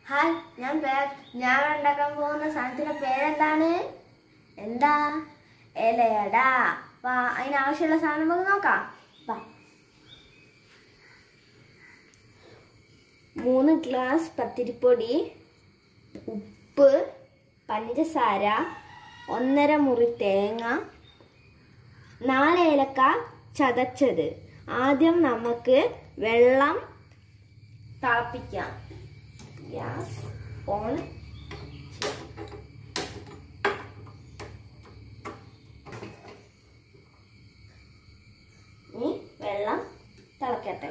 hi ഞാൻ പേ- ഞാൻ ഉണ്ടാക്കാൻ പോകുന്ന സാധനത്തിന്റെ പേരെന്താണ് എന്താ ഇലയട വാ അതിനാവശ്യമുള്ള സാധനം നമുക്ക് നോക്കാം വാ മൂന്ന് ഗ്ലാസ് പത്തിരിപ്പൊടി ഉപ്പ് പഞ്ചസാര ഒന്നര മുറി തേങ്ങ നാല് ഏലക്ക ചതച്ചത് ആദ്യം നമുക്ക് വെള്ളം തിളപ്പിക്കാം ഗ്യാസ് ഓൺ ഇനി വെള്ളം തിളക്കട്ടെ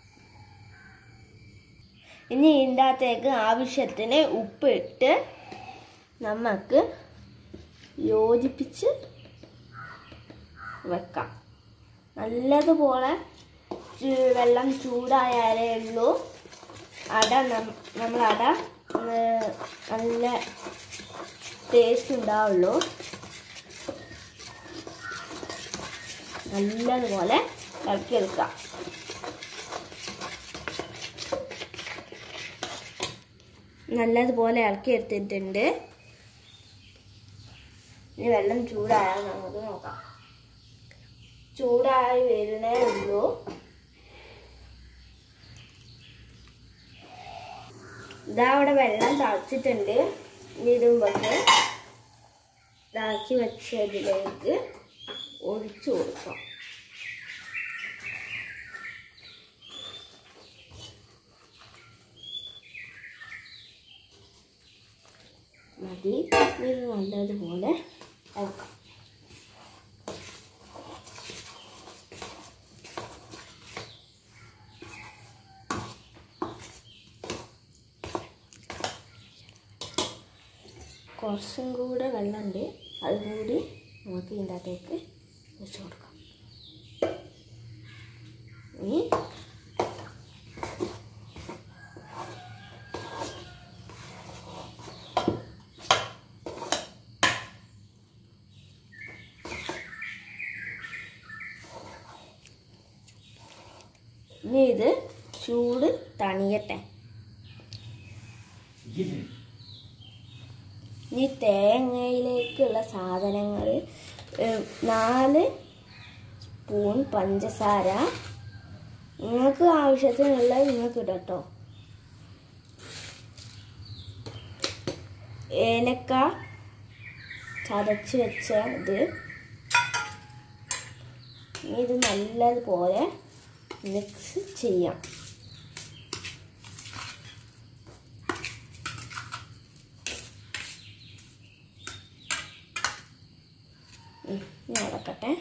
ഇനി ഇതിൻ്റെ അകത്തേക്ക് ആവശ്യത്തിന് ഉപ്പിട്ട് നമുക്ക് യോജിപ്പിച്ച് വെക്കാം നല്ലതുപോലെ ചു- വെള്ളം ചൂടായാലേ ഉള്ളൂ അട നം- നമ്മൾ അട ഏർ, നല്ല ടേസ്റ്റ് ഉണ്ടാവുള്ളൂ നല്ലതുപോലെ ഇളക്കിയെടുക്കാം നല്ലതുപോലെ ഇളക്കി എടുത്തിട്ടുണ്ട് ഇനി വെള്ളം ചൂടായാൽ നമുക്ക് നോക്കാം ചൂടായി വരുന്നേ ഉള്ളൂ ഇതാ അവിടെ വെള്ളം തിളച്ചിട്ടുണ്ട് ഇനി ഇടുമ്പൊക്കെ ഇതാക്കി വെച്ചതിലേക്ക് ഒഴിച്ചു കൊടുക്കാം മതി ഇത് നല്ലതുപോലെ ഇളക്കാം കുറച്ചും കൂടെ വെള്ളമുണ്ട് അതും കൂടി നമുക്ക് ഇതിൻ്റെ അകത്തേക്ക് വെച്ച് കൊടുക്കാം ഇനി ഇനി ഇത് ചൂട് തണിയട്ടെ ഇനി തേങ്ങയിലേക്കുള്ള സാധനങ്ങൾ നാല് സ്പൂൺ പഞ്ചസാര നിങ്ങൾക്ക് ആവശ്യത്തിനുള്ള നിങ്ങൾക്ക് ഇടട്ടോ ഏലക്ക ചതച്ച് വെച്ച ഇത് ഇനി ഇത് നല്ലതുപോലെ മിക്സ് ചെയ്യാം ഉം, ഇനി ഇളക്കട്ടെ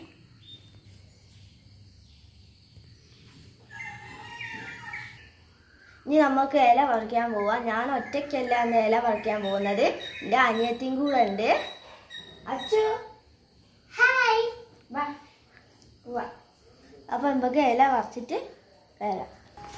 ഇനി നമുക്ക് ഇല പറിക്കാൻ പോവാം ഞാൻ ഒറ്റയ്ക്കല്ല അന്ന് ഇല പറിക്കാൻ പോകുന്നത് എൻ്റെ അനിയത്തിയും കൂടെ ഉണ്ട് അച്ചു ഹായ് വാ വാ അപ്പൊ നമുക്ക് ഇല പറിച്ചിട്ട് വരാം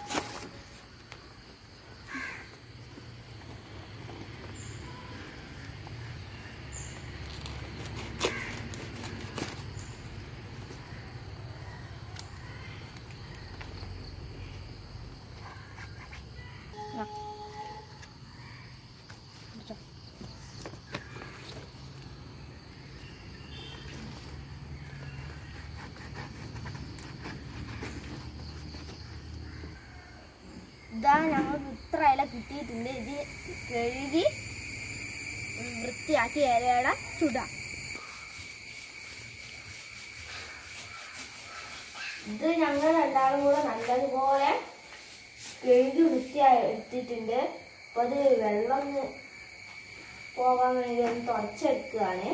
ഇതാ ഞങ്ങൾക്ക് ഇത്ര ഇല കിട്ടിയിട്ടുണ്ട് ഇത് കഴുകി വൃത്തിയാക്കി ഇലയുടെ ചുടാം ഇത് ഞങ്ങൾ രണ്ടാളും കൂടെ നല്ലതുപോലെ കഴുകി വൃത്തിയായി എടുത്തിട്ടുണ്ട് അപ്പൊ അത് വെള്ളം ഒന്ന് പോകാൻ വേണ്ടി ഒന്ന് തുടച്ചെടുക്കുകയാണ്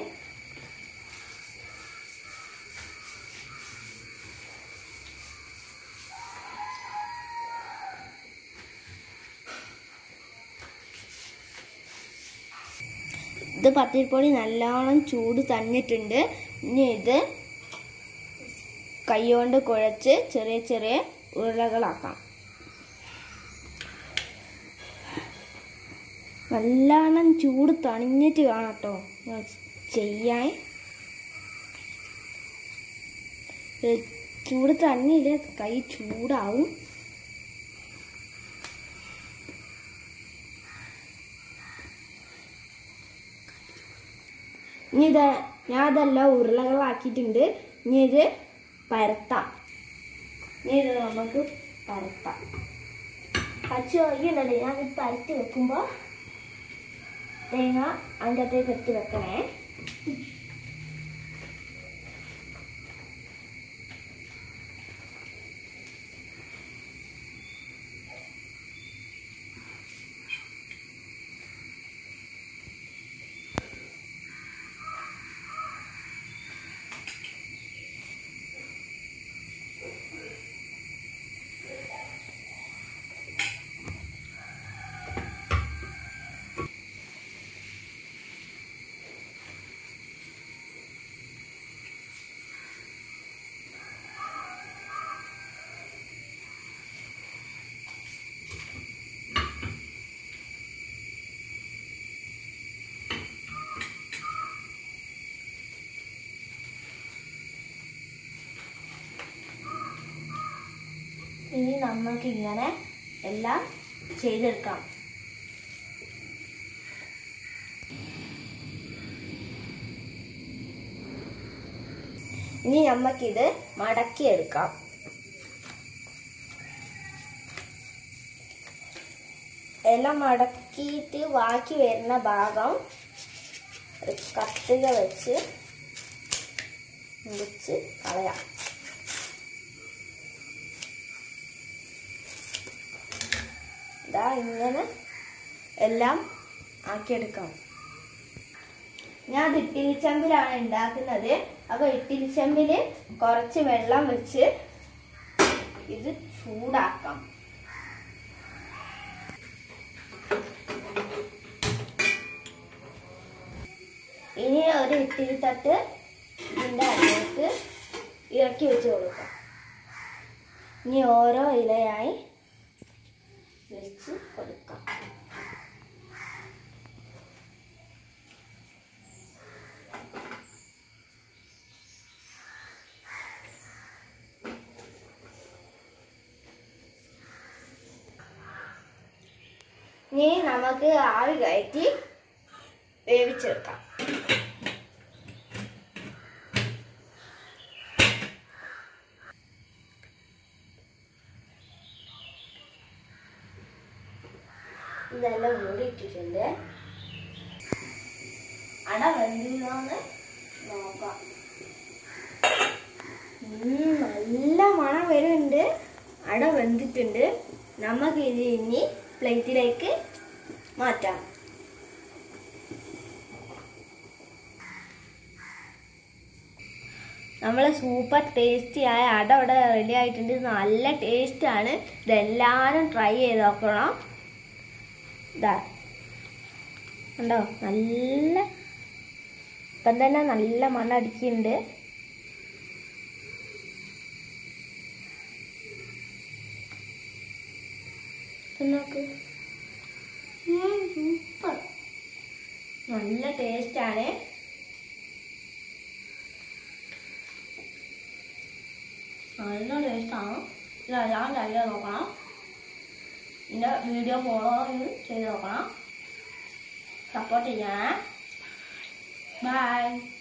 ഇത് പത്തിരിപ്പൊടി നല്ലോണം ചൂട് തന്നിട്ടുണ്ട് ഇനി ഇത് കൈകൊണ്ട് കുഴച്ച് ചെറിയ ചെറിയ ഉരുളകളാക്കാം നല്ലോണം ചൂട് തണിഞ്ഞിട്ട് കാണട്ടോ ചെയ്യാൻ ഏ, ചൂട് തണ്ണിയില്ല കൈ ചൂടാവും ഇനി ഇത് ഞാൻ അതെല്ലാം ഉരുളകളാക്കിയിട്ടുണ്ട് ഇനി ഇത് പരത്താം ഇനി ഇത് നമുക്ക് പരത്താം അച്ഛൻ ഒയ്യുണ്ടല്ലേ ഞാൻ ഇത് പരത്തി വെക്കുമ്പോൾ തേങ്ങ അതിൻ്റെ അകത്തേക്ക് എടുത്ത് വെക്കണേ ഇനി നമുക്ക് ഇങ്ങനെ എല്ലാം ചെയ്തെടുക്കാം ഇനി നമുക്കിത് മടക്കിയെടുക്കാം എല്ലാം മടക്കിയിട്ട് ബാക്കി വരുന്ന ഭാഗം ഒരു കത്തിക വെച്ച് മുറിച്ച് കളയാം ഇതാ ഇങ്ങനെ എല്ലാം ആക്കിയെടുക്കാം ഞാൻ ഇത് ഇട്ടിലിച്ചമ്പിലാണ് ഉണ്ടാക്കുന്നത് അപ്പൊ ഇട്ടിലിച്ചമ്പിൽ കുറച്ച് വെള്ളം വെച്ച് ഇത് ചൂടാക്കാം ഇനി ഒരു ഇത്തിരി തട്ട് ഇതിൻ്റെ അടിയിലേക്ക് ഇറക്കി വെച്ച് കൊടുക്കാം ഇനി ഓരോ ഇലയായി വെച്ച് കൊടുക്കാം ഇനി നമുക്ക് ആവി കയറ്റി വേവിച്ചെടുക്കാം ഇതെല്ലാം മൂടിയിട്ടിട്ടുണ്ട് അട വെന്തിനോന്ന് നോക്കാം ഉം, നല്ല മണം വരുന്നുണ്ട് അട വെന്തിട്ടുണ്ട് നമുക്ക് ഇത് ഇനി പ്ലേറ്റിലേക്ക് മാറ്റാം നമ്മളെ സൂപ്പർ ടേസ്റ്റി ആയ അട ഇവിടെ റെഡി ആയിട്ടുണ്ട് ഇത് നല്ല ടേസ്റ്റ് ആണ് ഇതെല്ലാവരും ട്രൈ ചെയ്ത് നോക്കണം ഇതാ ഉണ്ടോ നല്ല ഇപ്പം തന്നെ നല്ല മണം അടിക്കുന്നുണ്ട് ഇത് നോക്ക് സൂപ്പർ നല്ല ടേസ്റ്റ് ആണ് നല്ല ടേസ്റ്റാണ് ഇതെല്ലാം ട്രൈ ചെയ്ത് നോക്കണം എൻ്റെ വീഡിയോ ഫോളോ ചെയ്ത് നോക്കണം സപ്പോർട്ട് ചെയ്യണേ ബൈ